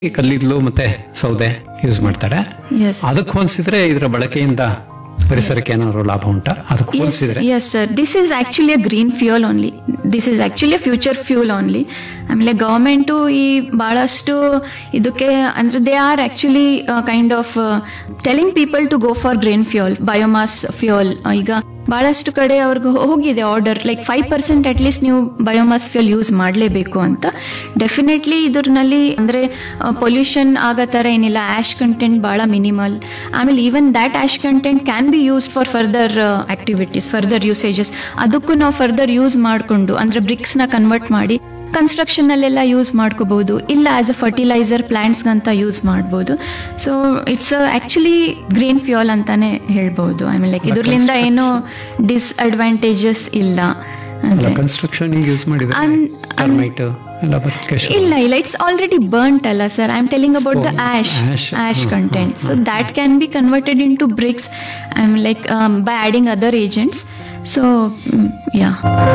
ಈ ಕಲ್ಲಿದ್ಲು ಮತ್ತೆ ಸೌದೆ ಯೂಸ್ ಮಾಡ್ತಾರೆ ಎಸ್ ಅದಕ್ಕೆ ಹೋಲಿಸಿದ್ರೆ ಇದರ ಬಳಕೆಯಿಂದ ಪರಿಸರಕ್ಕೆ ಏನಾದ್ರು ಲಾಭ ಉಂಟಾ ಅದಕ್ಕೆ ಹೋಲಿಸಿದ್ರೆ yes sir this is actually uh green fuel only this is actually uh future fuel only ಆಮೇಲೆ ಗವರ್ಮೆಂಟು ಈ ಬಹಳಷ್ಟು ಇದಕ್ಕೆ ಅಂದ್ರೆ they are actually kind of telling people to go for green fuel biomass fuel ಈಗ ಬಹಳಷ್ಟು ಕಡೆ ಅವ್ರಿಗೆ ಹೋಗಿದೆ order like five percent at least ನೀವು ಬಯೋಮಾಸ್ ಫ್ಯೂಲ್ ಯೂಸ್ ಮಾಡಲೇಬೇಕು ಅಂತ ಡೆಫಿನೆಟ್ಲಿ ಇದ್ರಲ್ಲಿ ಅಂದ್ರೆ ಪೊಲ್ಯೂಷನ್ ಆಗೋ ಥರ ಏನಿಲ್ಲ ಆಶ್ ಕಂಟೆಂಟ್ ಬಹಳ ಮಿನಿಮಲ್ ಆಮೇಲೆ even that ash content can be use for further activities further usages ಅದಕ್ಕೂ ನಾವು ಫರ್ದರ್ ಯೂಸ್ ಮಾಡಿಕೊಂಡು ಅಂದ್ರೆ ಬ್ರಿಕ್ಸ್ ನ ಕನ್ವರ್ಟ್ ಮಾಡಿ ಕನ್ಸ್ಟ್ರಕ್ಷನ್ ಅಲ್ಲೆಲ್ಲ ಯೂಸ್ ಮಾಡ್ಕೋಬಹುದು ಇಲ್ಲ ಆಸ್ ಅ ಫರ್ಟಿಲೈಸರ್ ಪ್ಲಾಂಟ್ಸ್ ಅಂತ ಯೂಸ್ ಮಾಡ್ಬೋದು so it's actually green fuel ಅಂತಾನೆ ಹೇಳ್ಬಹುದು ಆಮೇಲೆ ಲೈಕ್ ಇದ್ರಲಿಂದ ಏನು ಡಿಸ್ಅಡ್ವಾಂಟೇಜಸ್ ಇಲ್ಲ ಅಲ್ಲ ಅಂದ್ರೆ ಕನ್ಸ್ಟ್ರಕ್ಷನ್ ಯೂಸ್ ಮಾಡಿದ್ರೆ ಅನ್- ಟರ್ಮೈಟ್ ಎಲ್ಲ ಬರೋಕ್ಕೆ ಶುರು. ಇಲ್ಲ ಇಲ್ಲ ಇಟ್ಸ್ ಆಲ್ರೆಡಿ ಬರ್ಂಟ್ ಅಲ್ಲ sir I am telling about the Oh, ash ash. Ash hmm, content so that can be converted into bricks I am like by adding other agents so yeah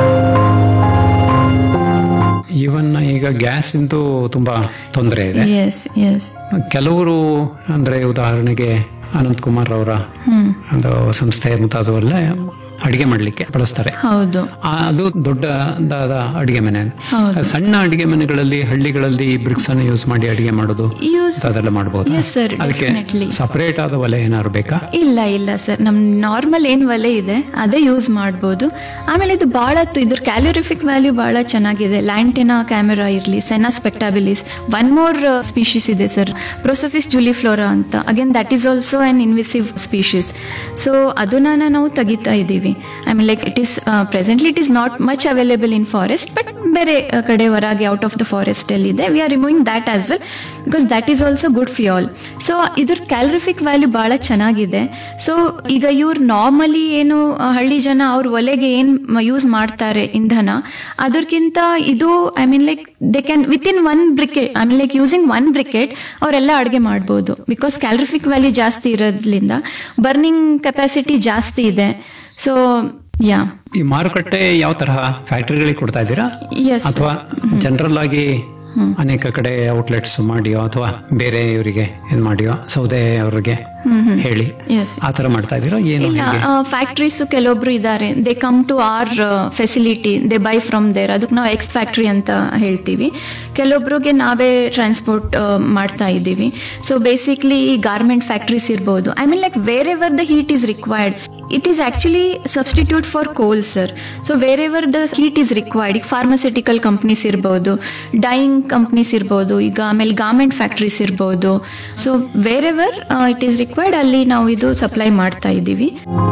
even ಈಗ gas ಇಂದು ತುಂಬಾ ತೊಂದರೆ ಇದೆ S S ಕೆಲವರು ಅಂದ್ರೆ ಉದಾಹರಣೆಗೆ ಅನಂತ್ ಕುಮಾರ್ ಅವರ ಹ್ಮ್ ಒಂದು ಸಂಸ್ಥೆ ಮುಂತಾದವೆಲ್ಲ ಅಡಿಗೆ ಮಾಡ್ಲಿಕ್ಕೆ ಬಳಸ್ತಾರೆ ಹೌದು ಆ, ಅದು ದೊಡ್ಡದಾದ ಅಡಿಗೆ ಮನೆ ಹೌದು. ಸಣ್ಣ ಅಡಿಗೆ ಮನೆಗಳಲ್ಲಿ ಹಳ್ಳಿಗಳಲ್ಲಿ ಬ್ರಿಕ್ಸ್ ಅನ್ನು ಯೂಸ್ ಮಾಡಿ ಅಡಿಗೆ ಮಾಡೋದು ಯೂಸ್ ಅದೆಲ್ಲ ಮಾಡಬಹುದು Yes, sir, ಅದಕ್ಕೆ definitely. ಸಪರೇಟ್ ಆದ ಒಲೆ ಏನಾದ್ರು ಬೇಕಾ ಇಲ್ಲ ಇಲ್ಲ ಸರ್ ನಮ್ ನಾರ್ಮಲ್ ಏನ್ ಒಲೆ ಇದೆ ಅದೇ ಯೂಸ್ ಮಾಡ್ಬೋದು ಆಮೇಲೆ ಇದು ಬಹಳ ಇದ್ರ ಕ್ಯಾಲೋರಿಫಿಕ್ ವ್ಯಾಲ್ಯೂ ಬಹಳ ಚೆನ್ನಾಗಿದೆ ಲ್ಯಾಂಟಿನಾ ಕ್ಯಾಮೆರಾ ಇರಲಿ senna spectabilis one more species ಇದೆ ಸರ್ ಪ್ರೊಸಫಿಸ್ ಜುಲಿಫ್ಲೋರಾ ಅಂತ again that is also an invasive species so ಅದನ್ನ ನಾವು ತೆಗಿತಾ ಇದ್ದೀವಿ I mean like it is presently it is not much available in forest but ಬೇರೆ ಆ, ಕಡೆ ಹೊರಗೆ ಔಟ್ ಆಫ್ ದ ಫಾರೆಸ್ಟ್ ಅಲ್ಲಿ ಇದೆ we are removing that as well because that is also good fuel so ಇದ್ರ calorific value ಬಹಳ ಚೆನ್ನಾಗಿದೆ so ಈಗ ಇವ್ರು ನಾರ್ಮಲಿ ಏನು ಆ, ಹಳ್ಳಿ ಜನ ಅವ್ರ ಒಲೆಗೆ ಏನ್ ಯೂಸ್ ಮಾಡ್ತಾರೆ ಇಂಧನ ಅದಕ್ಕಿಂತ ಇದು I mean like they can with in one briquette I mean like using one briquette ಅವರೆಲ್ಲ ಅಡುಗೆ ಮಾಡ್ಬೋದು ಬಿಕಾಸ್ ಕ್ಯಾಲರಿಫಿಕ್ ವ್ಯಾಲ್ಯೂ ಜಾಸ್ತಿ ಇರೋದ್ರಿಂದ ಬರ್ನಿಂಗ್ ಕೆಪಾಸಿಟಿ ಜಾಸ್ತಿ ಇದೆ ಸೊ ಯಾ ಈ ಮಾರುಕಟ್ಟೆ ಯಾವ ತರಹ ಫ್ಯಾಕ್ಟರಿಗಳಿಗೆ ಕೊಡ್ತಾ ಇದ್ದೀರಾ ಎಸ್ ಅಥವಾ ಜನರಲ್ ಆಗಿ ಅನೇಕ ಕಡೆ ಔಟ್ಲೆಟ್ಸ್ ಮಾಡಿಯೋ ಅಥವಾ ಬೇರೆ ಇವರಿಗೆ ಏನ್ ಮಾಡಿಯೋ ಸೌದೆ ಅವರಿಗೆ ಹೇಳಿ ಎಸ್ ಆ ತರ ಮಾಡ್ತಾ ಇದ್ದೀರಾ ಏನು ಇಲ್ಲ ಹೇಗೆ ಫ್ಯಾಕ್ಟ್ರೀಸ್ ಕೆಲವೊಬ್ರು ಇದ್ದಾರೆ they come to our facility they buy from there ಅದಕ್ಕೆ ನಾವು ಎಕ್ಸ್ ಫ್ಯಾಕ್ಟ್ರಿ ಅಂತ ಹೇಳ್ತೀವಿ ಕೆಲವೊಬ್ರಿಗೆ ನಾವೇ ಟ್ರಾನ್ಸ್ಪೋರ್ಟ್ ಮಾಡ್ತಾ ಇದ್ದೀವಿ ಸೊ ಬೇಸಿಕ್ಲಿ ಈ ಗಾರ್ಮೆಂಟ್ ಫ್ಯಾಕ್ಟ್ರೀಸ್ ಇರ್ಬೋದು I mean like wherever the heat is required it is actually substitute for coal sir so wherever the heat is required ಈಗ ಫಾರ್ಮಸ್ಯೂಟಿಕಲ್ ಕಂಪ್ನೀಸ್ ಇರ್ಬೋದು dyeing companies ಇರ್ಬೋದು ಈಗ ಆಮೇಲೆ garment factories ಇರ್ಬೋದು so wherever it is required ಅಲ್ಲಿ ನಾವು ಇದು supply ಮಾಡ್ತಾ ಇದ್ದೀವಿ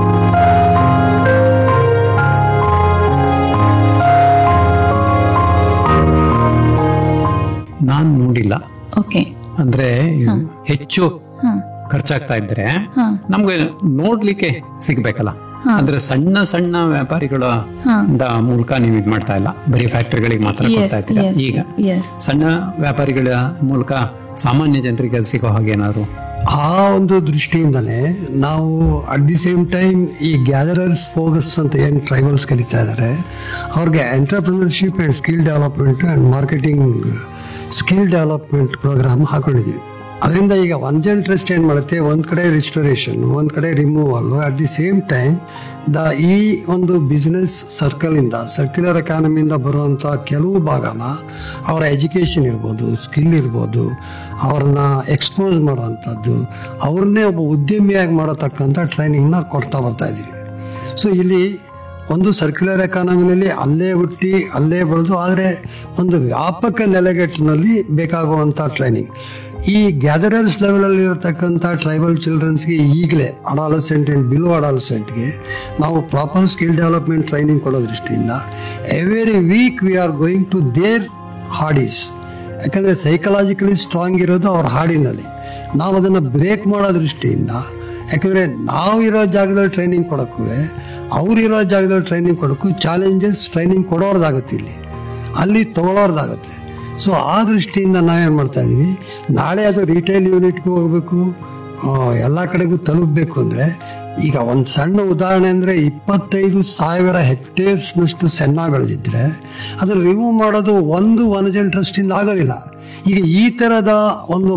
ನಾನ್ ನೋಡಿಲ್ಲ ಓಕೆ ಅಂದ್ರೆ ಇವು ಹೆಚ್ಚು ಹ್ಮ್ ಖರ್ಚಾಗ್ತಾ ಇದ್ರೆ ಹಾ. ನಮ್ಗೆ ನೋಡ್ಲಿಕ್ಕೆ ಸಿಗ್ಬೇಕಲ್ಲ ಅಂದ್ರೆ ಸಣ್ಣ ಸಣ್ಣ ವ್ಯಾಪಾರಿಗಳ ಹಾ. ದ ಮೂಲಕ ನೀವು ಇದ್ ಮಾಡ್ತಾ ಇಲ್ಲ ಬರೀ ಫ್ಯಾಕ್ಟರಿಗಳಿಗೆ ಮಾತ್ರ Yes, ಕೊಡ್ತಾ ಇದ್ದೀರಾ yes, ಈಗ yes. ಸಣ್ಣ ವ್ಯಾಪಾರಿಗಳ ಮೂಲಕ ಸಾಮಾನ್ಯ ಜನರಿಗೆ ಅದು ಸಿಗೋ ಹಾಗೆ ಏನಾದ್ರು ಆ ಒಂದು ದೃಷ್ಟಿಯಿಂದಲೇ ನಾವು ಅಟ್ ದಿ ಸೇಮ್ ಟೈಮ್ ಈ ಗ್ಯಾದರರ್ಸ್ ಫೋಕಸ್ ಅಂತ ಏನು ಟ್ರೈಬಲ್ಸ್ ಕಲಿತಾ ಇದ್ದಾರೆ ಅವ್ರಿಗೆ entrepreneurship and skill development and marketing skill development programme ಹಾಕೊಂಡಿದ್ದೀವಿ ಅದರಿಂದ ಈಗ ಒನ್ ಜನ್ ಟ್ರಸ್ಟ್ ಏನು ಮಾಡುತ್ತೆ ಒಂದು ಕಡೆ ರಿಸ್ಟೋರೇಷನ್ ಒಂದು ಕಡೆ removal at the same time the ಈ ಒಂದು ಬಿಸ್ನೆಸ್ ಸರ್ಕಲಿಂದ ಸರ್ಕ್ಯುಲರ್ ಎಕಾನಮಿಯಿಂದ ಬರುವಂಥ ಕೆಲವು ಭಾಗನ ಅವರ ಎಜುಕೇಷನ್ ಇರ್ಬೋದು ಸ್ಕಿಲ್ ಇರ್ಬೋದು ಅವ್ರನ್ನ ಎಕ್ಸ್ಪೋಸ್ ಮಾಡುವಂಥದ್ದು ಅವ್ರನ್ನೇ ಒಬ್ಬ ಉದ್ಯಮಿಯಾಗಿ ಮಾಡತಕ್ಕಂಥ ಟ್ರೈನಿಂಗ್ನ ಕೊಡ್ತಾ ಬರ್ತಾ ಇದ್ದೀವಿ ಸೊ ಇಲ್ಲಿ ಒಂದು ಸರ್ಕ್ಯುಲರ್ ಎಕಾನಮಿನಲ್ಲಿ ಅಲ್ಲೇ ಹುಟ್ಟಿ ಅಲ್ಲೇ ಬೆಳೆದು ಆದರೆ ಒಂದು ವ್ಯಾಪಕ ನೆಲೆಗಟ್ಟಿನಲ್ಲಿ ಬೇಕಾಗುವಂಥ ಟ್ರೈನಿಂಗ್ ಈ ಗ್ಯಾದರರ್ಸ್ ಲೆವೆಲಲ್ಲಿ ಇರತಕ್ಕಂಥ ಟ್ರೈಬಲ್ ಚಿಲ್ಡ್ರನ್ಸ್ಗೆ ಈಗಲೇ ಅಡಾಲಸೆಂಟ್ ಆ್ಯಂಡ್ ಬಿಲೋ ಅಡಾಲಸೆಂಟ್ಗೆ ನಾವು ಪ್ರಾಪರ್ ಸ್ಕಿಲ್ ಡೆವಲಪ್ಮೆಂಟ್ ಟ್ರೈನಿಂಗ್ ಕೊಡೋ ದೃಷ್ಟಿಯಿಂದ every week we are going to their ಹಾಡೀಸ್ ಯಾಕಂದರೆ ಸೈಕಲಾಜಿಕಲಿ ಸ್ಟ್ರಾಂಗ್ ಇರೋದು ಅವ್ರ ಹಾಡಿನಲ್ಲಿ ನಾವು ಅದನ್ನು ಬ್ರೇಕ್ ಮಾಡೋ ದೃಷ್ಟಿಯಿಂದ ಯಾಕಂದರೆ ನಾವು ಇರೋ ಜಾಗದಲ್ಲಿ ಟ್ರೈನಿಂಗ್ ಕೊಡೋಕ್ಕೂ ಅವ್ರು ಇರೋ ಜಾಗದಲ್ಲಿ ಟ್ರೈನಿಂಗ್ ಕೊಡೋಕ್ಕೂ ಚಾಲೆಂಜಸ್ ಟ್ರೈನಿಂಗ್ ಕೊಡೋರ್ದಾಗುತ್ತೆ ಇಲ್ಲಿ ಅಲ್ಲಿ ತಗೊಳ್ಳೋರ್ದಾಗುತ್ತೆ ಸೊ ಆ ದೃಷ್ಟಿಯಿಂದ ನಾವೇನು ಮಾಡ್ತಾ ಇದ್ದೀವಿ ನಾಳೆ ಅದು ರಿಟೇಲ್ ಯೂನಿಟ್ಗೆ ಹೋಗಬೇಕು ಎಲ್ಲ ಕಡೆಗೂ ತಲುಪಬೇಕು ಅಂದರೆ ಈಗ ಒಂದು ಸಣ್ಣ ಉದಾಹರಣೆ ಅಂದರೆ ಇಪ್ಪತ್ತೈದು ಸಾವಿರ ಹೆಕ್ಟೇರ್ಸ್ನಷ್ಟು ಸೆನ್ನ ಬೆಳೆದಿದ್ರೆ ಅದನ್ನು ರಿಮೂವ್ ಮಾಡೋದು ಒಂದು ವನಜನ್ ಟ್ರಸ್ಟಿಂದ ಆಗೋದಿಲ್ಲ ಈಗ ಈ ತರದ ಒಂದು